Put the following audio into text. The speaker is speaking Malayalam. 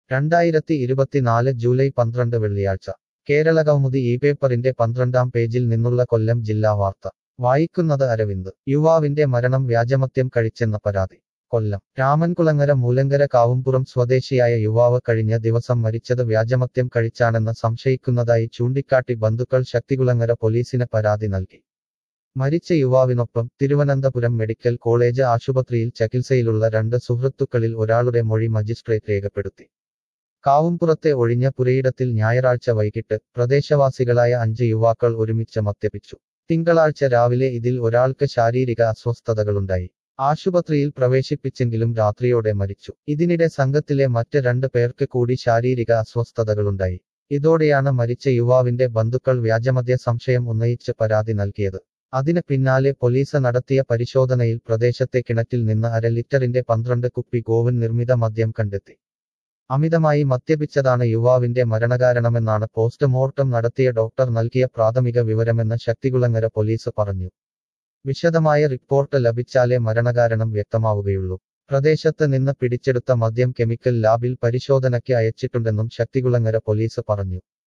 രണ്ടായിരത്തി ഇരുപത്തിനാല് ജൂലൈ പന്ത്രണ്ട് വെള്ളിയാഴ്ച കേരളകൗമുദി ഈ പേപ്പറിന്റെ പന്ത്രണ്ടാം പേജിൽ നിന്നുള്ള കൊല്ലം ജില്ലാ വാർത്ത വായിക്കുന്നത് അരവിന്ദ് യുവാവിന്റെ മരണം വ്യാജമദ്യം കഴിച്ചെന്ന പരാതി കൊല്ലം രാമൻകുളങ്ങര മൂലങ്കര കാവുംപുറം സ്വദേശിയായ യുവാവ് കഴിഞ്ഞ ദിവസം മരിച്ചത് വ്യാജമദ്യം കഴിച്ചാണെന്ന് സംശയിക്കുന്നതായി ചൂണ്ടിക്കാട്ടി ബന്ധുക്കൾ ശക്തികുളങ്ങര പോലീസിന് പരാതി നൽകി മരിച്ച യുവാവിനൊപ്പം തിരുവനന്തപുരം മെഡിക്കൽ കോളേജ് ആശുപത്രിയിൽ ചികിത്സയിലുള്ള രണ്ട് സുഹൃത്തുക്കളിൽ ഒരാളുടെ മൊഴി മജിസ്ട്രേറ്റ് രേഖപ്പെടുത്തി കാവുംപുറത്തെ ഒഴിഞ്ഞ പുരയിടത്തിൽ ഞായറാഴ്ച വൈകിട്ട് പ്രദേശവാസികളായ അഞ്ച് യുവാക്കൾ ഒരുമിച്ച് മദ്യപിച്ചു തിങ്കളാഴ്ച രാവിലെ ഇതിൽ ഒരാൾക്ക് ശാരീരിക അസ്വസ്ഥതകളുണ്ടായി ആശുപത്രിയിൽ പ്രവേശിപ്പിച്ചെങ്കിലും രാത്രിയോടെ മരിച്ചു ഇതിനിടെ സംഘത്തിലെ മറ്റ് രണ്ട് പേർക്ക് കൂടി ശാരീരിക അസ്വസ്ഥതകളുണ്ടായി ഇതോടെയാണ് മരിച്ച യുവാവിന്റെ ബന്ധുക്കൾ വ്യാജമദ്യ സംശയം ഉന്നയിച്ച് പരാതി നൽകിയത് അതിന് പിന്നാലെ പോലീസ് നടത്തിയ പരിശോധനയിൽ പ്രദേശത്തെ കിണറ്റിൽ നിന്ന് അര ലിറ്ററിന്റെ പന്ത്രണ്ട് കുപ്പി ഗോവൻ നിർമ്മിത മദ്യം കണ്ടെത്തി അമിതമായി മദ്യപിച്ചതാണ് യുവാവിന്റെ മരണകാരണമെന്നാണ് പോസ്റ്റ്മോർട്ടം നടത്തിയ ഡോക്ടർ നൽകിയ പ്രാഥമിക വിവരമെന്ന് ശക്തികുളങ്ങര പോലീസ് പറഞ്ഞു വിശദമായ റിപ്പോർട്ട് ലഭിച്ചാലേ മരണകാരണം വ്യക്തമാവുകയുള്ളൂ പ്രദേശത്ത് നിന്ന് പിടിച്ചെടുത്ത മദ്യം കെമിക്കൽ ലാബിൽ പരിശോധനയ്ക്ക് അയച്ചിട്ടുണ്ടെന്നും ശക്തികുളങ്ങര പോലീസ് പറഞ്ഞു